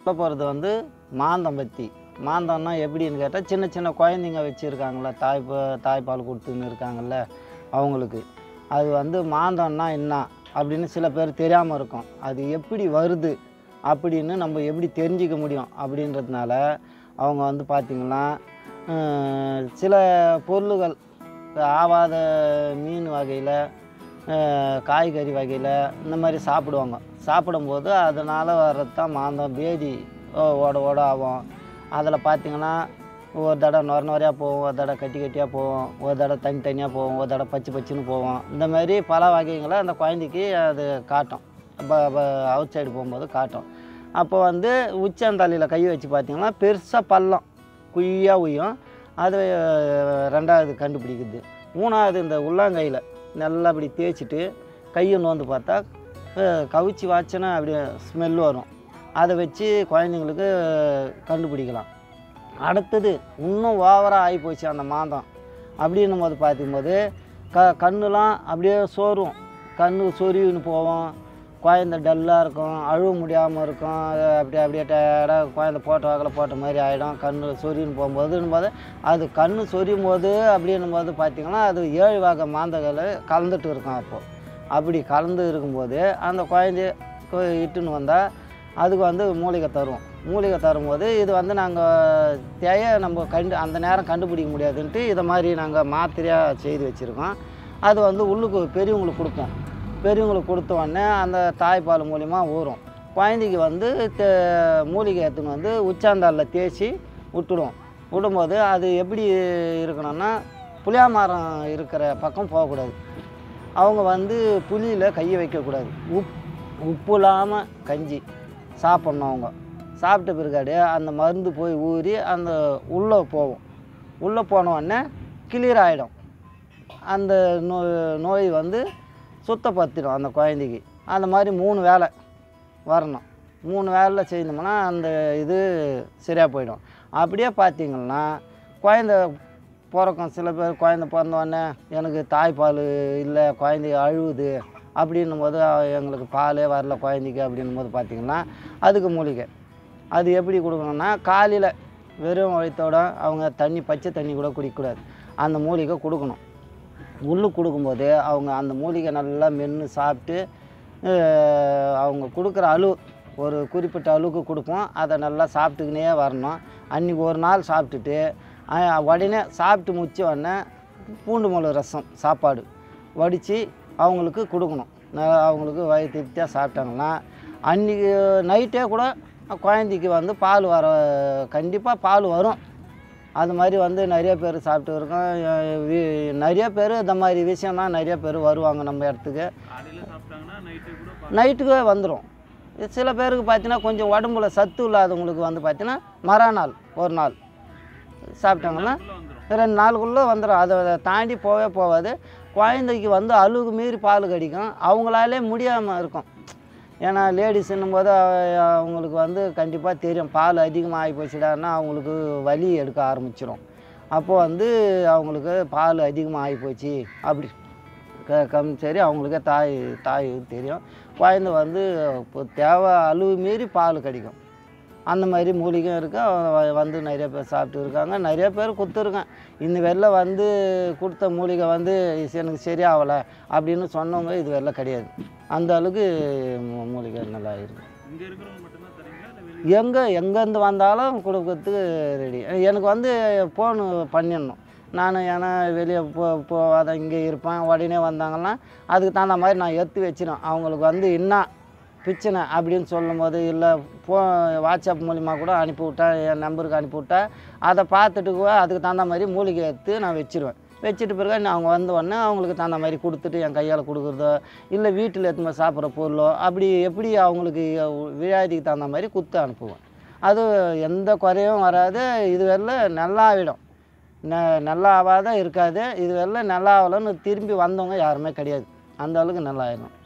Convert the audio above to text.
சொல்ல போகிறது வந்து மாந்தம் பற்றி மாந்தம்னா எப்படின்னு கேட்டால் சின்ன சின்ன குழந்தைங்க வச்சுருக்காங்கள தாய்ப்பா தாய்ப்பால் கொடுத்துன்னு இருக்காங்கல்ல அவங்களுக்கு அது வந்து மாந்தம்னா என்ன அப்படின்னு சில பேர் தெரியாமல் இருக்கும் அது எப்படி வருது அப்படின்னு நம்ம எப்படி தெரிஞ்சிக்க முடியும் அப்படின்றதுனால அவங்க வந்து பார்த்திங்கன்னா அஹ், சில பொருள்கள் ஆவாத மீன் வகையில் காய்கறி வகையில் இந்த மாதிரி சாப்பிடுவாங்க சாப்பிடும்போது அதனால் வர்றது தான் மாந்தம் பேதி ஓ- ஓட ஓட ஆகும் அதில் பார்த்தீங்கன்னா ஒரு தடவை நொர நொறையாக போகும் ஒரு தடவை கட்டி கட்டியாக போகும் ஒரு தடவை தனி தனியாக போகும் ஒரு தடவை பச்சை பச்சுன்னு போகும் இந்த மாதிரி பல வகைகளை அந்த குழந்தைக்கு அது காட்டும் அவுட் சைடு போகும்போது காட்டும் அப்போ வந்து உச்சந்தலையில் கை வச்சு பார்த்தீங்கன்னா பெருசாக பள்ளம் குய்யாக உய்யும் அது அஹ், ரெண்டாவது கண்டுபிடிக்குது மூணாவது இந்த உள்ளங்கையில் நல்லா அப்படி தேய்ச்சிட்டு கையை நோந்து பார்த்தா அஹ், கவிச்சி வாச்சினா அப்படியே ஸ்மெல் வரும் அதை வச்சு குழந்தைங்களுக்கு கண்டுபிடிக்கலாம் அடுத்தது இன்னும் ஓவராக ஆகி போச்சு அந்த மாதம் அப்படின்னும் போது பார்க்கும்போது க கண்ணுலாம் அப்படியே சோறும் கண்ணு சொருவின்னு போவோம் குழந்த டல்லாக இருக்கும் அழுவ முடியாமல் இருக்கும் அது அப்படியே அப்படியே டயர்டாக குழந்த போட்ட வாக்கில் போட்ட மாதிரி ஆகிடும் கண்ணு சொருவின்னு போகும்போதுன்னும் போது அது கண்ணு சொரியும் போது அப்படின்னும் போது பார்த்திங்கன்னா அது ஏழு வகை மாந்தகள் கலந்துட்டு இருக்கும் அப்போது அப்படி கலந்து இருக்கும்போது அந்த குழந்தைய கு- இட்டுன்னு வந்தால் அதுக்கு வந்து மூலிகை தரும் மூலிகை தரும்போது இது வந்து நாங்கள் தேய நம்ம கண்டு அந்த நேரம் கண்டுபிடிக்க முடியாதுன்ட்டு இதை மாதிரி நாங்கள் மாத்திரையாக செய்து வச்சுருக்கோம் அது வந்து உள்ளுக்கு பெரியவங்களுக்கு கொடுப்போம் பெரியவங்களுக்கு கொடுத்த உடனே அந்த தாய்ப்பால் மூலிமா ஊறும் குழந்தைக்கு வந்து தே- மூலிகை எடுத்துன்னு வந்து உச்சாந்தாலில் தேய்ச்சி விட்டுடும் விடும்போது அது எப்படி இருக்கணும்னா புளியா மரம் இருக்கிற பக்கம் போகக்கூடாது அவங்க வந்து புளியில் கையை வைக்கக்கூடாது உப் உப்பு இல்லாமல் கஞ்சி சாப்பிட்ணும் அவங்க சாப்பிட்ட பிறகாடு அந்த மருந்து போய் ஊறி அந்த உள்ளே போகும் உள்ளே போன உடனே கிளியர் ஆகிடும் அந்த நோ நோய் வந்து சுத்தப்படுத்திடும் அந்த குழந்தைக்கு அந்த மாதிரி மூணு வேலை வரணும் மூணு வேலையில் செய்தோம்னா அந்த இது சரியாக போயிடும் அப்படியே பார்த்தீங்கன்னா குழந்த பிறக்கும் சில பேர் குழந்த பிறந்த உடனே எனக்கு தாய்ப்பால் இல்லை குழந்தை அழுவுது அப்படின்னும் போது அஹ், எங்களுக்கு பாலே வரல குழந்தைக்கு அப்படின்னும் போது பார்த்திங்கன்னா அதுக்கு மூலிகை அது எப்படி கொடுக்கணும்னா காலையில் வெறும் வயிற்றோட அவங்க தண்ணி பச்சை தண்ணி கூட குடிக்கக்கூடாது அந்த மூலிகை கொடுக்கணும் உள்ளு கொடுக்கும்போது அவங்க அந்த மூலிகை நல்லா மென்று சாப்பிட்டு அஹ், அவங்க கொடுக்குற அழு ஒரு குறிப்பிட்ட அளவுக்கு கொடுப்போம் அதை நல்லா சாப்பிட்டுக்கினே வரணும் அன்றைக்கி ஒரு நாள் சாப்பிட்டுட்டு அஹ், உடனே சாப்பிட்டு முடிச்ச உடனே பூண்டு மிளகு ரசம் சாப்பாடு வடித்து அவங்களுக்கு கொடுக்கணும் நல்லா அவங்களுக்கு வயிறு திருப்தியாக சாப்பிட்டாங்கன்னா அன்றைக்கி நைட்டே கூட குழந்தைக்கு வந்து பால் வர கண்டிப்பாக பால் வரும் அது மாதிரி வந்து நிறைய பேர் சாப்பிட்டு இருக்கோம் அஹ் வி- நிறைய பேர் இந்த மாதிரி விஷயம்தான் நிறைய பேர் வருவாங்க நம்ம இடத்துக்கு காலையில் சாப்பிட்டாங்கன்னா நைட்டு கூட பா- நைட்டுக்கு வந்துடும் சில பேருக்கு பார்த்தீங்கன்னா கொஞ்சம் உடம்புல சத்து இல்லாதவங்களுக்கு வந்து பார்த்தீங்கன்னா மறுநாள் ஒரு நாள் சாப்பிட்டாங்கன்னா உள்ள வந்துரும் ரெண்டு நாளுக்குள்ளே வந்துடும் அதை தாண்டி போகவே போகாது குழந்தைக்கு வந்து அழுகு மீறி பால் கடிக்கும் அவங்களாலே முடியாமல் இருக்கும் ஏன்னா லேடிஸ்ன்னும் போது அவ- அவங்களுக்கு வந்து கண்டிப்பாக தெரியும் பால் அதிகமாக ஆகி போச்சுடான்னா அவங்களுக்கு வலி எடுக்க ஆரம்பிச்சிடும் அப்போ வந்து அவங்களுக்கு பால் அதிகமாக ஆகி போச்சு அப்படி க கம் சரி அவங்களுக்கே தாய் தாய் தெரியும் குழந்தை வந்து இப்போ தேவை அளவு மீறி பால் கிடைக்கும் அந்த மாதிரி மூலிகையும் இருக்கு அவ- வந்து நிறைய பேர் சாப்பிட்டு இருக்காங்க நிறைய பேர் கொடுத்துருக்கேன் இந்த வெள்ளை வந்து கொடுத்த மூலிகை வந்து இது எனக்கு சரியாகலை அப்படின்னு சொன்னவங்க இது வெள்ளை கிடையாது அந்த அளவுக்கு மூ- மூலிகை நல்லா இருக்கு இங்கே இருக்கிறவங்க மட்டும்தான் தரீங்களா இல்லை வெளியே எங்கே எங்கேருந்து வந்தாலும் கொடுக்கறதுக்கு ரெடி எனக்கு வந்து ஃபோனு பண்ணிடணும் நான் ஏன்னா வெளியே போ போகாத இங்கே இருப்பேன் உடனே வந்தாங்கன்னா அதுக்கு தகுந்த மாதிரி நான் எடுத்து வச்சிடும் அவங்களுக்கு வந்து என்ன பிரச்சனை அப்படின்னு சொல்லும்போது இல்லை ஃபோ வாட்ஸ்அப் மூலிமா கூட அனுப்பிவிட்டா என் நம்பருக்கு அனுப்பிவிட்டா அதை பார்த்துட்டு கூட அதுக்கு தகுந்த மாதிரி மூலிகை எடுத்து நான் வச்சிருவேன் வச்சுட்டு பிறகு நான் அவங்க வந்த உடனே அவங்களுக்கு தகுந்த மாதிரி கொடுத்துட்டு என் கையால் கொடுக்குறதோ இல்லை வீட்டில் எடுத்து போய் சாப்பிட்ற பொருளோ அப்படி எப்படி அவங்களுக்கு வியாதிக்கு தகுந்த மாதிரி குத்து அனுப்புவேன் அது எந்த குறையும் வராது இது வரல நல்லா ஆகிடும் ந நல்லா ஆகாத இருக்காது இது வரல நல்லா ஆகலன்னு திரும்பி வந்தவங்க யாருமே கிடையாது அந்த அளவுக்கு நல்லா ஆயிடும்